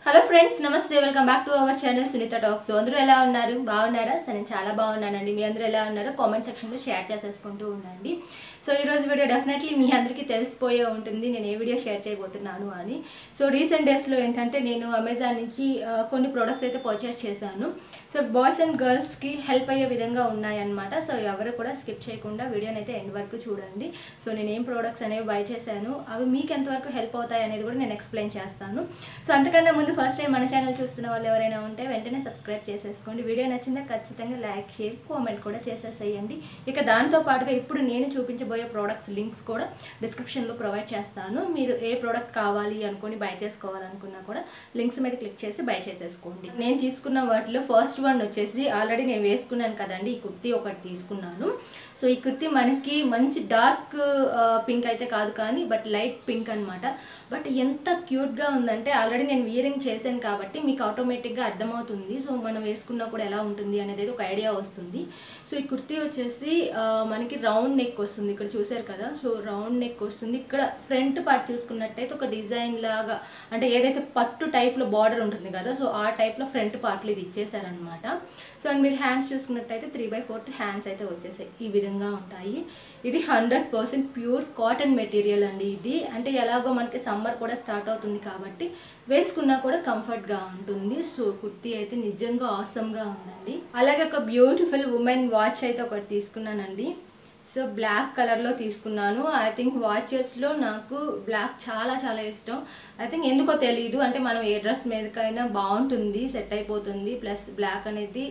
hello friends నమస్తే welcome back to our channel Sunitha talks అందరూ ఎలా ఉన్నారు బాగున్నారా సో నేను చాలా బాగున్నానండి మీ అందరూ ఎలా ఉన్నారో కామెంట్ సెక్షన్లో షేర్ చేసేసుకుంటూ ఉండండి సో ఈరోజు వీడియో డెఫినెట్లీ మీ అందరికీ తెలిసిపోయే ఉంటుంది నేను ఏ వీడియో షేర్ చేయబోతున్నాను అని సో రీసెంట్ డేస్లో ఏంటంటే నేను అమెజాన్ నుంచి ఆ, కొన్ని ప్రోడక్ట్స్ అయితే పర్చేస్ చేశాను సో బాయ్స్ అండ్ గర్ల్స్కి హెల్ప్ అయ్యే విధంగా ఉన్నాయన్నమాట సో ఎవరు కూడా స్కిప్ చేయకుండా వీడియోని అయితే ఎండ్ వరకు చూడండి సో నేను ఏం ప్రోడక్ట్స్ అనేవి బై చేశాను అవి మీకు ఎంతవరకు హెల్ప్ అవుతాయి అనేది కూడా నేను ఎక్స్ప్లెయిన్ చేస్తాను సో అంతకన్నా ముందు ఫస్ట్ టైం మన ఛానల్ చూస్తున్న వాళ్ళు ఎవరైనా ఉంటే వెంటనే సబ్స్క్రైబ్ చేసేసుకోండి వీడియో నచ్చిందా ఖచ్చితంగా లైక్ షేర్ కామెంట్ కూడా చేసేసేయండి ఇక దాంతో పాటుగా ఇప్పుడు నేను చూపించబోయే ప్రోడక్ట్స్ లింక్స్ కూడా డిస్క్రిప్షన్లో ప్రొవైడ్ చేస్తాను మీరు ఏ ప్రోడక్ట్ కావాలి అనుకొని బై చేసుకోవాలనుకున్నా కూడా లింక్స్ మీద క్లిక్ చేసి బై చేసేసుకోండి నేను తీసుకున్న వాటిలో ఫస్ట్ వన్ వచ్చేసి ఆల్రెడీ నేను వేసుకున్నాను కదండి ఈ కుర్తీ ఒకటి తీసుకున్నాను సో ఈ కుర్తీ మనకి మంచి డార్క్ పింక్ అయితే కాదు కానీ బట్ లైట్ పింక్ అన్నమాట బట్ ఎంత క్యూట్గా ఉందంటే ఆల్రెడీ నేను వియరింగ్ చేశాను కాబట్టి మీకు ఆటోమేటిక్గా అర్థమవుతుంది సో మనం వేసుకున్నా కూడా ఎలా ఉంటుంది అనేది అయితే ఒక ఐడియా వస్తుంది సో ఈ కుర్తీ వచ్చేసి ఆ, మనకి రౌండ్ నెక్ వస్తుంది ఇక్కడ చూసారు కదా సో రౌండ్ నెక్ వస్తుంది ఇక్కడ ఫ్రంట్ పార్ట్ చూసుకున్నట్టయితే ఒక డిజైన్ లాగా అంటే ఏదైతే పట్టు టైప్లో బార్డర్ ఉంటుంది కదా సో ఆ టైప్లో ఫ్రంట్ పార్ట్లు ఇది ఇచ్చేసారనమాట సో అండ్ మీరు హ్యాండ్స్ చూసుకున్నట్టయితే త్రీ బై ఫోర్త్ హ్యాండ్స్ అయితే వచ్చేసాయి ఈ విధంగా ఉంటాయి ఇది hundred percent pure cotton material అండి ఇది అంటే ఎలాగో మనకి సమ్మర్ కూడా స్టార్ట్ అవుతుంది కాబట్టి వేసుకున్నా కూడా కంఫర్ట్గా ఉంటుంది సో కుర్తీ అయితే నిజంగా ఆసమ్గా ఉందండి అలాగే ఒక బ్యూటిఫుల్ ఉమెన్ వాచ్ అయితే ఒకటి తీసుకున్నానండి సో బ్లాక్ కలర్లో తీసుకున్నాను ఐ థింక్ వాచెస్లో నాకు బ్లాక్ చాలా చాలా ఇష్టం ఐ థింక్ ఎందుకో తెలియదు అంటే మనం ఏ డ్రెస్ మీదకైనా బాగుంటుంది సెట్ అయిపోతుంది ప్లస్ బ్లాక్ అనేది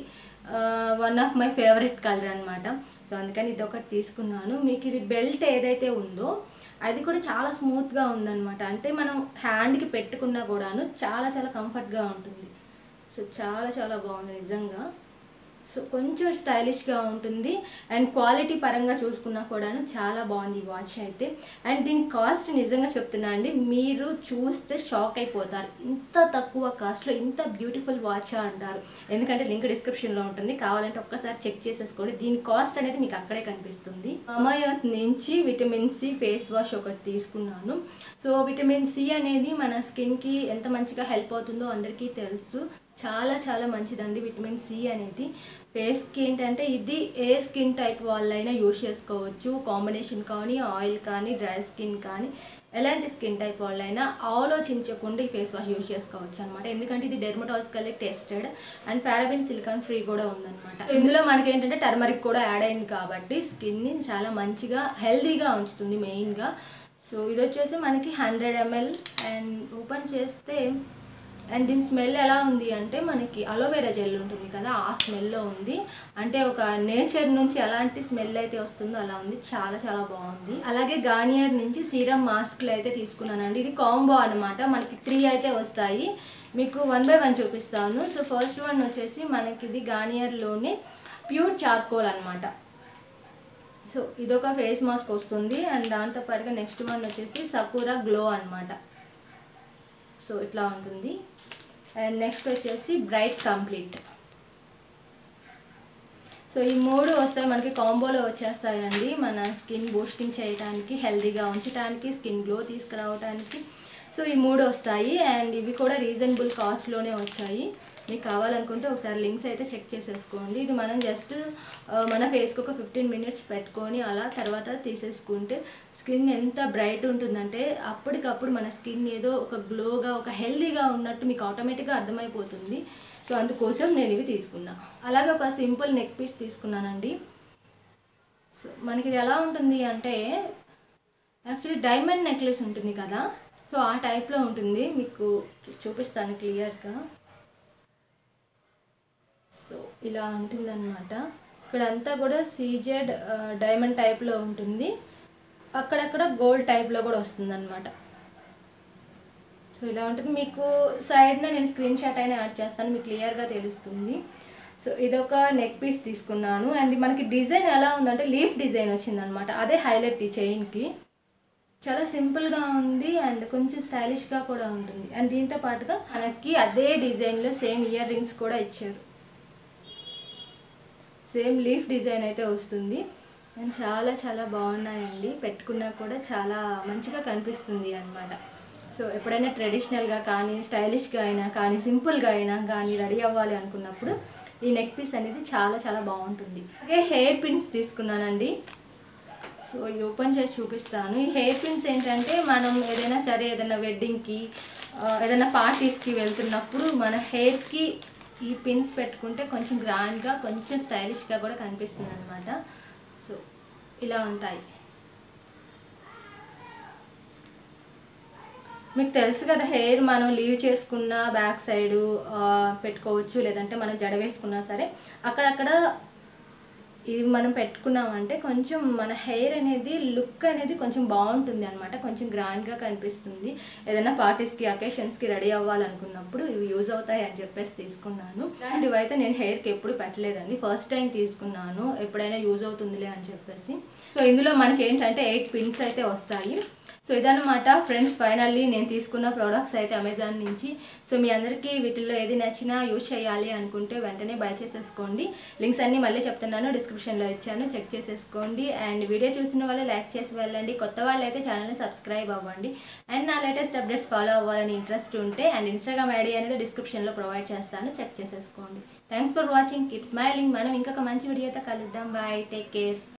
one of my favourite colour అనమాట సో అందుకని ఇది ఒకటి తీసుకున్నాను మీకు ఇది బెల్ట్ ఏదైతే ఉందో అది కూడా చాలా స్మూత్గా ఉందన్నమాట అంటే మనం హ్యాండ్కి పెట్టుకున్నా కూడాను చాలా చాలా కంఫర్ట్గా ఉంటుంది సో చాలా చాలా బాగుంది నిజంగా సో కొంచెం స్టైలిష్గా ఉంటుంది అండ్ క్వాలిటీ పరంగా చూసుకున్నా కూడాను చాలా బాగుంది ఈ వాచ్ అయితే అండ్ దీని కాస్ట్ నిజంగా చెప్తున్నా అండి మీరు చూస్తే షాక్ అయిపోతారు ఇంత తక్కువ కాస్ట్లో ఇంత బ్యూటిఫుల్ వాచ్ అంటారు ఎందుకంటే లింక్ డిస్క్రిప్షన్లో ఉంటుంది కావాలంటే ఒక్కసారి చెక్ చేసేసుకోండి దీని కాస్ట్ అనేది మీకు అక్కడే కనిపిస్తుంది అమాయత్ నుంచి విటమిన్ సి ఫేస్ వాష్ ఒకటి తీసుకున్నాను సో విటమిన్ సి అనేది మన స్కిన్కి ఎంత మంచిగా హెల్ప్ అవుతుందో అందరికీ తెలుసు చాలా చాలా మంచిదండి విటమిన్ సి అనేది ఫేస్కి ఏంటంటే ఇది ఏ స్కిన్ టైప్ వాళ్ళైనా యూజ్ చేసుకోవచ్చు కాంబినేషన్ కానీ ఆయిల్ కానీ డ్రై స్కిన్ కానీ ఎలాంటి స్కిన్ టైప్ వాళ్ళైనా ఆలోచించకుండా ఈ ఫేస్ వాష్ యూజ్ చేసుకోవచ్చు అనమాట ఎందుకంటే ఇది dermatologically tested and paraben silicone free కూడా ఉందన్నమాట ఇందులో మనకి ఏంటంటే టర్మరిక్ కూడా యాడ్ అయింది కాబట్టి స్కిన్ని చాలా మంచిగా హెల్తీగా ఉంచుతుంది మెయిన్గా సో ఇది వచ్చేసి మనకి హండ్రెడ్ ఎంఎల్ అండ్ ఓపెన్ చేస్తే అండ్ దీని స్మెల్ ఎలా ఉంది అంటే మనకి అలోవెరా జెల్ ఉంటుంది కదా ఆ స్మెల్లో ఉంది అంటే ఒక నేచర్ నుంచి ఎలాంటి స్మెల్ అయితే వస్తుందో అలా ఉంది చాలా చాలా బాగుంది అలాగే గార్నియర్ నుంచి సీరం మాస్క్లు అయితే తీసుకున్నానండి ఇది కాంబో అనమాట మనకి త్రీ అయితే వస్తాయి మీకు వన్ బై వన్ చూపిస్తాను సో ఫస్ట్ వన్ వచ్చేసి మనకి ఇది గార్నియర్లోనే ప్యూర్ చార్కోల్ అనమాట సో ఇదొక ఫేస్ మాస్క్ వస్తుంది అండ్ దాంతో పాటుగా నెక్స్ట్ వన్ వచ్చేసి సకూరా గ్లో అనమాట సో ఇట్లా ఉంటుంది అండ్ నెక్స్ట్ వచ్చేసి బ్రైట్ కంప్లీట్ సో ఈ మూడు వస్తాయి మనకి కాంబోలో వచ్చేస్తాయండి మన స్కిన్ బూస్టింగ్ చేయడానికి హెల్తీగా ఉంచడానికి స్కిన్ గ్లో తీసుకురావడానికి సో ఈ మూడు వస్తాయి అండ్ ఇవి కూడా రీజనబుల్ కాస్ట్లోనే వచ్చాయి మీకు కావాలనుకుంటే ఒకసారి లింక్స్ అయితే చెక్ చేసేసుకోండి ఇది మనం జస్ట్ మన ఫేస్కి ఒక ఫిఫ్టీన్ మినిట్స్ పెట్టుకొని అలా తర్వాత తీసేసుకుంటే స్కిన్ ఎంత బ్రైట్ ఉంటుందంటే అప్పటికప్పుడు మన స్కిన్ ఏదో ఒక గ్లోగా ఒక హెల్తీగా ఉన్నట్టు మీకు ఆటోమేటిక్గా అర్థమైపోతుంది సో అందుకోసం నేను ఇవి తీసుకున్నా అలాగే ఒక సింపుల్ నెక్ పీస్ తీసుకున్నానండి సో మనకి ఇది ఎలా ఉంటుంది అంటే యాక్చువల్లీ డైమండ్ నెక్లెస్ ఉంటుంది కదా సో ఆ టైప్లో ఉంటుంది మీకు చూపిస్తాను క్లియర్గా సో ఇలా ఉంటుందన్నమాట ఇక్కడంతా కూడా సీజెడ్ డైమండ్ టైప్లో ఉంటుంది అక్కడక్కడ గోల్డ్ టైప్లో కూడా వస్తుందన్నమాట సో ఇలా ఉంటుంది మీకు సైడ్న నేను స్క్రీన్ షాట్ అయినా యాడ్ చేస్తాను మీకు క్లియర్గా తెలుస్తుంది సో ఇదొక నెక్ పీస్ తీసుకున్నాను అండ్ మనకి డిజైన్ ఎలా ఉందంటే లీఫ్ డిజైన్ వచ్చిందనమాట అదే హైలైట్ ఈ చైన్కి చాలా సింపుల్గా ఉంది అండ్ కొంచెం స్టైలిష్గా కూడా ఉంటుంది అండ్ దీంతో పాటుగా మనకి అదే డిజైన్లో సేమ్ ఇయర్ రింగ్స్ కూడా ఇచ్చారు సేమ్ లీఫ్ డిజైన్ అయితే వస్తుంది అండ్ చాలా చాలా బాగున్నాయండి పెట్టుకున్నా కూడా చాలా మంచిగా కనిపిస్తుంది అనమాట సో ఎప్పుడైనా ట్రెడిషనల్గా కానీ స్టైలిష్గా అయినా కానీ సింపుల్గా అయినా కానీ రెడీ అవ్వాలి అనుకున్నప్పుడు ఈ నెక్ పీస్ అనేది చాలా చాలా బాగుంటుంది అలాగే హెయిర్ పిన్స్ తీసుకున్నానండి సో ఇది ఓపెన్ చేసి చూపిస్తాను ఈ హెయిర్ పిన్స్ ఏంటంటే మనం ఏదైనా సరే ఏదైనా వెడ్డింగ్కి ఆ, ఏదైనా పార్టీస్కి వెళ్తున్నప్పుడు మన హెయిర్కి ఈ పిన్స్ పెట్టుకుంటే కొంచెం గ్రాండ్గా కొంచెం స్టైలిష్గా కూడా కనిపిస్తుంది అనమాట సో ఇలా ఉంటాయి మీకు తెలుసు కదా హెయిర్ మనం లీవ్ చేసుకున్న బ్యాక్ సైడ్ పెట్టుకోవచ్చు లేదంటే మనం జడ వేసుకున్నా సరే అక్కడక్కడ ఇది మనం పెట్టుకున్నామంటే కొంచెం మన హెయిర్ అనేది లుక్ అనేది కొంచెం బాగుంటుంది అనమాట కొంచెం గ్రాండ్గా కనిపిస్తుంది ఏదైనా పార్టీస్కి అకేషన్స్కి రెడీ అవ్వాలనుకున్నప్పుడు ఇవి యూజ్ అవుతాయి అని చెప్పేసి తీసుకున్నాను అండ్ ఇవైతే నేను హెయిర్కి ఎప్పుడు పెట్టలేదండి ఫస్ట్ టైం తీసుకున్నాను ఎప్పుడైనా యూజ్ అవుతుందిలే అని చెప్పేసి సో ఇందులో మనకి ఏంటంటే ఎయిట్ పిన్స్ అయితే వస్తాయి సో ఇదన్నమాట ఫ్రెండ్స్ ఫైనల్లీ నేను తీసుకున్న ప్రోడక్ట్స్ అయితే అమెజాన్ నుంచి సో మీ అందరికీ వీటిల్లో ఏది నచ్చినా యూజ్ చేయాలి అనుకుంటే వెంటనే బై చేసేసుకోండి లింక్స్ అన్నీ మళ్ళీ చెప్తున్నాను డిస్క్రిప్షన్లో ఇచ్చాను చెక్ చేసేసుకోండి అండ్ వీడియో చూసిన వాళ్ళు లైక్ చేసి వెళ్ళండి కొత్త వాళ్ళు అయితే ఛానల్ని సబ్స్క్రైబ్ అవ్వండి అండ్ నా లేటెస్ట్ అప్డేట్స్ ఫాలో అవ్వాలని ఇంట్రెస్ట్ ఉంటే అండ్ ఇన్స్టాగ్రామ్ ఐడి అనేది డిస్క్రిప్షన్లో ప్రొవైడ్ చేస్తాను చెక్ చేసేసుకోండి thanks for watching keep smiling మనం ఇంకొక మంచి వీడియోతో కలుద్దాం బాయ్ టేక్ కేర్